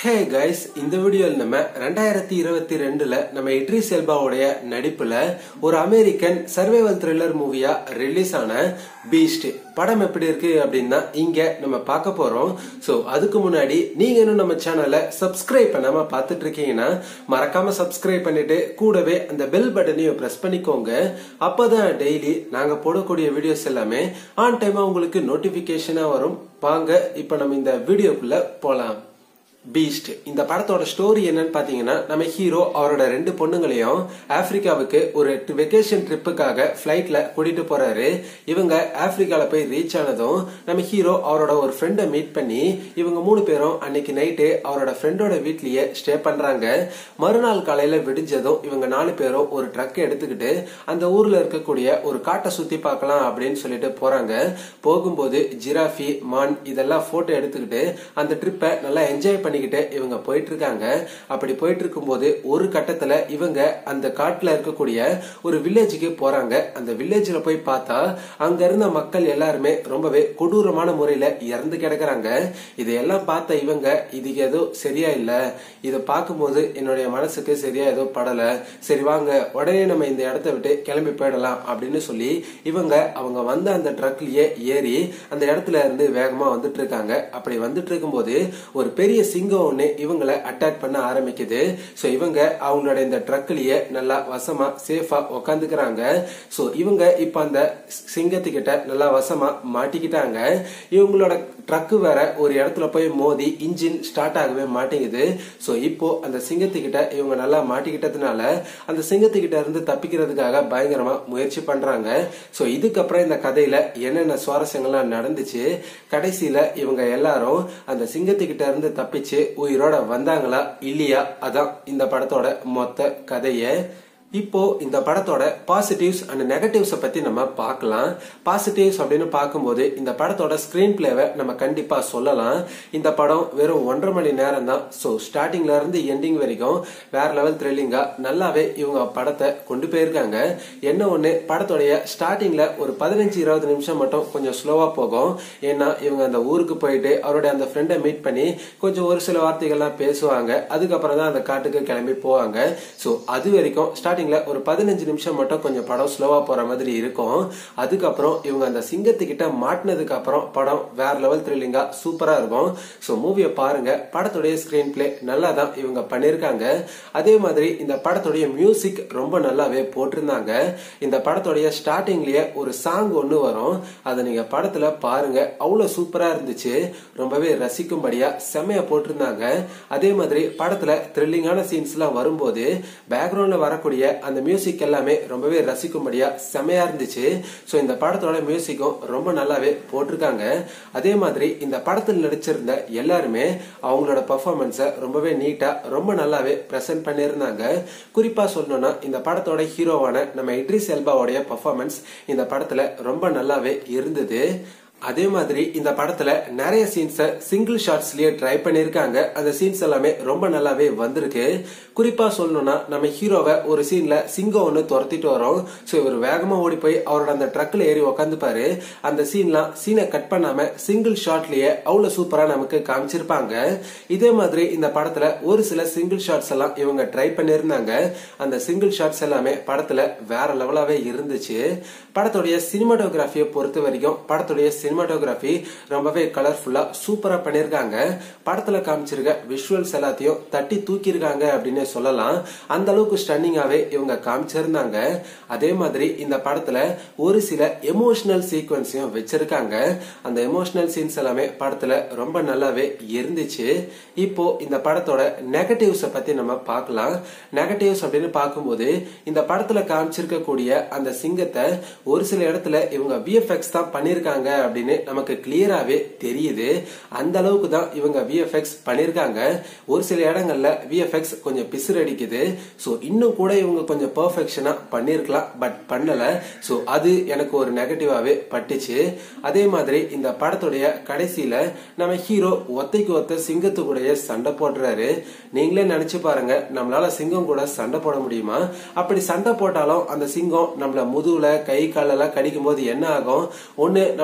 Hey guys இந்த வீடியோவில் நம்ம ரெண்டாயிரத்தி இருபத்தி ரெண்டுல நம்ம இட்ரிஸ் எல்பாவுடைய நடிப்புல ஒரு அமெரிக்கன் சர்வைவல் த்ரில்லர் மூவியா ரிலீஸ் ஆன பீஸ்ட் படம் எப்படி இருக்கு அப்படின்னா இங்க நம்ம பார்க்க போறோம் சோ அதுக்கு முன்னாடி நீங்க இன்னும் நம்ம சேனலை சப்ஸ்கிரைப் பண்ணாம பார்த்துட்டு இருக்கீங்கன்னா மறக்காம சப்ஸ்கிரைப் பண்ணிட்டு கூடவே அந்த பெல் பட்டனையும் பிரஸ் பண்ணிக்கோங்க அப்பதான் டெய்லி நாங்க போடக்கூடிய வீடியோஸ் எல்லாமே ஆன் டைமா உங்களுக்கு நோட்டிபிகேஷனா வரும் வாங்க இப்ப நம்ம இந்த வீடியோக்குள்ள போலாம் பீஸ்ட் இந்த படத்தோட ஸ்டோரி என்னன்னு பாத்தீங்கன்னா நம்ம ஹீரோ அவரோட ரெண்டு பொண்ணுங்களையும் ஆப்பிரிக்காவுக்கு ஒரு வெக்கேஷன் ட்ரிப்புக்காக பிளைட்ல கூட்டிட்டு போறாரு இவங்க ஆப்பிரிக்கால போய் ரீச் ஆனதும் நம்ம ஹீரோ அவரோட ஒரு ஃப்ரெண்டை மீட் பண்ணி இவங்க மூணு பேரும் அன்னைக்கு நைட்டு அவரோட ஃப்ரெண்டோட வீட்லயே ஸ்டே பண்றாங்க மறுநாள் காலையில விடிஞ்சதும் இவங்க நாலு பேரும் ஒரு ட்ரக் எடுத்துக்கிட்டு அந்த ஊர்ல இருக்கக்கூடிய ஒரு காட்டை சுத்தி பார்க்கலாம் அப்படின்னு சொல்லிட்டு போறாங்க போகும்போது ஜிராஃபி மான் இதெல்லாம் போட்டோ எடுத்துக்கிட்டு அந்த ட்ரிப்பை நல்லா என்ஜாய் பண்ணிக்கிட்டு இவங்க போயிட்டு இருக்காங்க அப்படி போயிட்டு இருக்கும்போது ஒரு கட்டத்துல இவங்க அந்த காட்டுல இருக்கக்கூடிய ஒரு வில்லேஜுக்கு போறாங்க அந்த வில்லேஜ்ல போய் பார்த்தா அங்க இருந்த மக்கள் எல்லாருமே ரொம்பவே கொடூரமான முறையில இறந்து கிடக்குறாங்க இதையெல்லாம் பார்த்த இவங்க இதுக்கு ஏதோ சரியா இல்ல இதை பார்க்கும்போது என்னுடைய மனசுக்கு சரியா ஏதோ படல சரி வாங்க உடனே நம்ம இந்த இடத்த விட்டு கிளம்பி போயிடலாம் அப்படின்னு சொல்லி இவங்க அவங்க வந்த அந்த ட்ரக்லயே ஏறி அந்த இடத்துல இருந்து வேகமா வந்துட்டு இருக்காங்க அப்படி வந்துட்டு இருக்கும்போது ஒரு பெரிய சிங்கம் ஒண்ணு இவங்களை அட்டாக் பண்ண ஆரம்பிக்குது சோ இவங்க அவங்களோட இந்த ட்ரக்லயே நல்லா வசமா சேஃபா உக்காந்துக்கிறாங்க சோ இவங்க இப்ப அந்த சிங்கத்துக்கிட்ட நல்லா வசமா மாட்டிக்கிட்டாங்க இவங்களோட ட்ரக் வேற ஒரு இடத்துல போய் மோதி இன்ஜின் ஸ்டார்ட் ஆகவே மாட்டேங்குது சோ இப்போ அந்த சிங்கத்துக்கிட்ட இவங்க நல்லா மாட்டிக்கிட்டதுனால அந்த சிங்கத்துக்கிட்ட இருந்து தப்பிக்கிறதுக்காக பயங்கரமா முயற்சி பண்றாங்க சோ இதுக்கப்புறம் இந்த கதையில என்னென்ன சுவாரஸ்யங்கள்லாம் நடந்துச்சு கடைசியில இவங்க எல்லாரும் அந்த சிங்கத்துக்கிட்ட இருந்து தப்பிச்சு உயிரோட வந்தாங்களா இல்லையா அதான் இந்த படத்தோட மொத்த கதைய இப்போ இந்த படத்தோட பாசிட்டிவ்ஸ் அண்ட் நெகட்டிவ்ஸ் பத்தி நம்ம பார்க்கலாம் பாசிட்டிவ்ஸ் அப்படின்னு பார்க்கும்போது இந்த படத்தோட ஸ்கிரீன் பிளேவை நம்ம கண்டிப்பா சொல்லலாம் இந்த படம் வெறும் ஒன்றரை மணி நேரம் தான் ஸோ ஸ்டார்டிங்ல இருந்து எண்டிங் வரைக்கும் வேற லெவல் த்ரில்லிங்கா நல்லாவே இவங்க படத்தை கொண்டு போயிருக்காங்க என்ன ஒண்ணு படத்தோடைய ஸ்டார்டிங்ல ஒரு பதினஞ்சு இருபது நிமிஷம் மட்டும் கொஞ்சம் ஸ்லோவா போகும் ஏன்னா இவங்க அந்த ஊருக்கு போயிட்டு அவருடைய அந்த ஃப்ரெண்டை மீட் பண்ணி கொஞ்சம் ஒரு சில வார்த்தைகள்லாம் பேசுவாங்க அதுக்கப்புறம் தான் அந்த காட்டுக்கு கிளம்பி போவாங்க ஸோ அது வரைக்கும் ஸ்டார்டிங்ல ஒரு பதினஞ்சு நிமிஷம் மட்டும் கொஞ்சம் படம் ஸ்லோவா போற மாதிரி இருக்கும் அதுக்கப்புறம் இவங்க அந்த சிங்கத்துக்கிட்ட மாட்டினதுக்கு அப்புறம் படம் வேற லெவல் த்ரில்லிங்கா சூப்பரா இருக்கும் ஸோ மூவியை பாருங்க படத்துடைய ஸ்கிரீன் பிளே நல்லா தான் இவங்க பண்ணிருக்காங்க அதே மாதிரி இந்த படத்துடைய மியூசிக் ரொம்ப நல்லாவே போட்டிருந்தாங்க இந்த படத்துடைய ஸ்டார்டிங்லயே ஒரு சாங் ஒன்று வரும் அதை நீங்க படத்துல பாருங்க அவ்வளவு சூப்பரா இருந்துச்சு ரொம்பவே ரசிக்கும்படியா செமையா போட்டிருந்தாங்க அதே மாதிரி படத்துல த்ரில்லிங்கான சீன்ஸ் எல்லாம் வரும்போது பேக்ரவுண்ட்ல வரக்கூடிய அந்த மியூசிக் எல்லாமே ரொம்பவே ரசிக்கும்படியா செமையா இருந்துச்சு ஸோ இந்த படத்தோட மியூசிக்கும் ரொம்ப நல்லாவே போட்டிருக்காங்க அதே மாதிரி இந்த படத்தில் நடிச்சிருந்த எல்லாருமே அவங்களோட பர்ஃபார்மன்ஸை ரொம்பவே நீட்டா ரொம்ப நல்லாவே பிரசன்ட் பண்ணியிருந்தாங்க குறிப்பா சொல்லணும்னா இந்த படத்தோட ஹீரோவான நம்ம இட்ரிஸ் எல்பாவோடைய பர்ஃபார்மன்ஸ் இந்த படத்துல ரொம்ப நல்லாவே இருந்தது அதே மாதிரி இந்த படத்துல நிறைய சீன்ஸ சிங்கிள் ஷாட்ஸ்லயே ட்ரை பண்ணிருக்காங்க அந்த சீன்ஸ் எல்லாமே ரொம்ப நல்லாவே வந்திருக்கு குறிப்பா சொல்லணும்னா நம்ம ஹீரோவை ஒரு சீன்ல சிங்கம் ஒண்ணு துரத்திட்டு வரோம் சோ இவர் வேகமா ஓடி போய் அவரோட அந்த ட்ரக்ல ஏறி உக்காந்துப்பாரு அந்த சீன்லாம் சீனை கட் பண்ணாம சிங்கிள் ஷாட்லயே அவ்வளவு சூப்பரா நமக்கு காமிச்சிருப்பாங்க இதே மாதிரி இந்த படத்துல ஒரு சில சிங்கிள் ஷாட்ஸ் எல்லாம் இவங்க ட்ரை பண்ணிருந்தாங்க அந்த சிங்கிள் ஷாட்ஸ் எல்லாமே படத்துல வேற லெவலாவே இருந்துச்சு படத்துடைய சினிமாட்டோகிராஃபியை பொறுத்த வரைக்கும் படத்துடைய சினிமாட்டோகிராஃபி ரொம்பவே கலர்ஃபுல்லா சூப்பரா பண்ணிருக்காங்க படத்துல காமிச்சிருக்க விஷுவல்ஸ் எல்லாத்தையும் தட்டி தூக்கியிருக்காங்க அப்படின்னு சொல்லலாம் அந்த அளவுக்கு ஸ்டன்னிங்காவே இவங்க காமிச்சிருந்தாங்க அதே மாதிரி இந்த படத்துல ஒரு சில எமோஷனல் சீக்வன்ஸையும் வச்சிருக்காங்க அந்த எமோஷனல் சீன்ஸ் எல்லாமே படத்துல ரொம்ப நல்லாவே இருந்துச்சு இப்போ இந்த படத்தோட நெகட்டிவ்ஸ பத்தி நம்ம பார்க்கலாம் நெகட்டிவ்ஸ் அப்படின்னு பார்க்கும்போது இந்த படத்துல காமிச்சிருக்கக்கூடிய அந்த சிங்கத்தை ஒரு சில இடத்துல இவங்க விஎஃப்எக்ஸ் தான் பண்ணிருக்காங்க அப்படின்னு நமக்கு கிளியராவே தெரியுது அந்த அளவுக்கு தான் இவங்க விஎஃப்எக்ஸ் பண்ணிருக்காங்க ஒரு சில இடங்கள்ல விஎஃப்எக்ஸ் கொஞ்சம் பிசுறு அடிக்குது ஸோ இன்னும் கூட இவங்க கொஞ்சம் பெர்ஃபெக்ஷனா பண்ணிருக்கலாம் பட் பண்ணல ஸோ அது எனக்கு ஒரு நெகட்டிவாவே பட்டுச்சு அதே மாதிரி இந்த படத்துடைய கடைசியில நம்ம ஹீரோ ஒத்தைக்கு ஒத்த சிங்கத்து கூடயே சண்டை போடுறாரு நீங்களே நினைச்சு பாருங்க நம்மளால சிங்கம் கூட சண்டை போட முடியுமா அப்படி சண்டை போட்டாலும் அந்த சிங்கம் நம்மள முதுகுல கை காலெல்லாம் கடிக்கும் போது என்ன ஆகும் ஒண்ணு நம்மளோட கை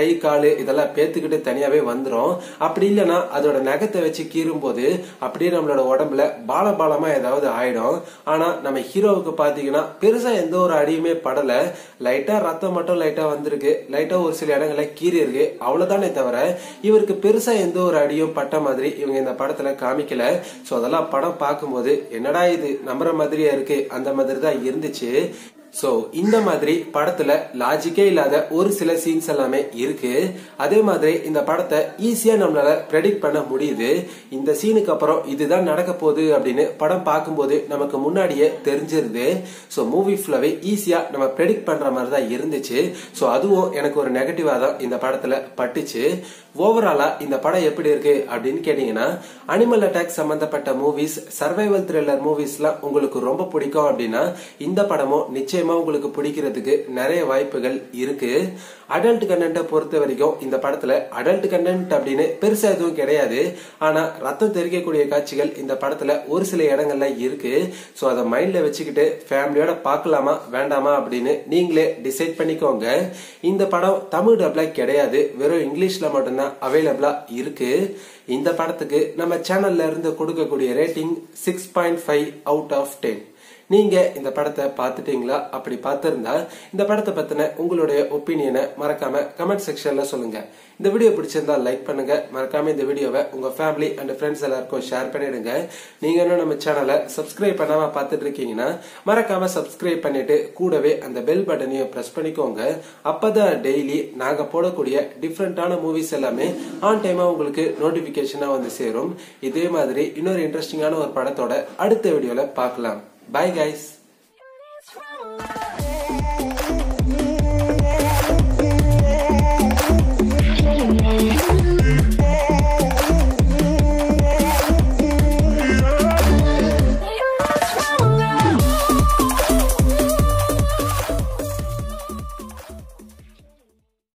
கை காலு இதெல்லாம் பேத்துக்கிட்டு தனியாவே வந்துரும் அப்படி இல்லைன்னா அதோட நகத்தை வச்சு கீறும் போது அப்படியே நம்மளோட உடம்புல பால பாலமா ஏதாவது ஆயிடும் ஆனா நம்ம ஹீரோவுக்கு பாத்தீங்கன்னா பெருசா எந்த ஒரு அடியுமே படல லைட்டா ரத்தம் மட்டும் லைட்டா வந்திருக்கு லைட்டா ஒரு சில இடங்கள்ல கீறி இருக்கு அவ்வளவுதானே தவிர இவருக்கு பெருசா எந்த ஒரு அடியும் பட்ட மாதிரி இவங்க இந்த படத்துல காமிக்கல சோ அதெல்லாம் படம் பார்க்கும்போது என்னடா இது நம்புற மாதிரியா இருக்கு அந்த மாதிரி தான் இருந்துச்சு சோ இந்த மாதிரி படத்துல லாஜிக்கே இல்லாத ஒரு சில சீன்ஸ் எல்லாமே இருக்கு அதே மாதிரி இந்த படத்தை ஈஸியா நம்மளால ப்ரெடிக்ட் பண்ண முடியுது இந்த சீனுக்கு அப்புறம் இதுதான் நடக்க போகுது அப்படின்னு படம் பார்க்கும்போது நமக்கு முன்னாடியே தெரிஞ்சிருது சோ மூவி ஃபுல்லாவே ஈஸியா நம்ம ப்ரெடிக்ட் பண்ற மாதிரி தான் இருந்துச்சு சோ அதுவும் எனக்கு ஒரு நெகட்டிவா தான் இந்த படத்துல பட்டுச்சு ஓவராலா இந்த படம் எப்படி இருக்கு அப்படின்னு கேட்டீங்கன்னா அனிமல் அட்டாக் சம்பந்தப்பட்ட மூவிஸ் சர்வைவல் த்ரில்லர் மூவிஸ்லாம் உங்களுக்கு ரொம்ப பிடிக்கும் அப்படின்னா இந்த படமும் நிச்சயமா உங்களுக்கு பிடிக்கிறதுக்கு நிறைய வாய்ப்புகள் இருக்கு அடல்ட் கண்டென்ட்டை பொறுத்த வரைக்கும் இந்த படத்துல அடல்ட் கண்டென்ட் அப்படின்னு பெருசா எதுவும் கிடையாது ஆனா ரத்தம் தெரிக்கக்கூடிய காட்சிகள் இந்த படத்துல ஒரு சில இடங்கள்ல இருக்கு சோ அதை மைண்ட்ல வச்சுக்கிட்டு ஃபேமிலியோட பார்க்கலாமா வேண்டாமா அப்படின்னு நீங்களே டிசைட் பண்ணிக்கோங்க இந்த படம் தமிழ் டப்ல கிடையாது வெறும் இங்கிலீஷ்ல மட்டும்தான் அவைலபிளா இருக்கு இந்த படத்துக்கு நம்ம சேனல்ல இருந்து கொடுக்கக்கூடிய rating six point five out of ten நீங்க இந்த படத்தை பார்த்துட்டீங்களா அப்படி பார்த்திருந்தா இந்த படத்தை பத்தின உங்களுடைய ஒப்பீனியனை மறக்காம கமெண்ட் செக்ஷன்ல சொல்லுங்க இந்த வீடியோ பிடிச்சிருந்தா லைக் பண்ணுங்க மறக்காம இந்த வீடியோவை உங்க ஃபேமிலி அண்ட் ஃப்ரெண்ட்ஸ் எல்லாருக்கும் ஷேர் பண்ணிடுங்க நீங்க இன்னும் நம்ம சேனலை சப்ஸ்கிரைப் பண்ணாம பார்த்துட்டு இருக்கீங்கன்னா மறக்காம சப்ஸ்கிரைப் பண்ணிட்டு கூடவே அந்த பெல் பட்டனையும் பிரஸ் பண்ணிக்கோங்க அப்பதான் டெய்லி நாங்க போடக்கூடிய டிஃப்ரெண்டான மூவிஸ் எல்லாமே ஆன் டைமா உங்களுக்கு நோட்டிபிகேஷனா வந்து சேரும் இதே மாதிரி இன்னொரு இன்ட்ரெஸ்டிங்கான ஒரு படத்தோட அடுத்த வீடியோல பார்க்கலாம் Bye guys. It's wrong.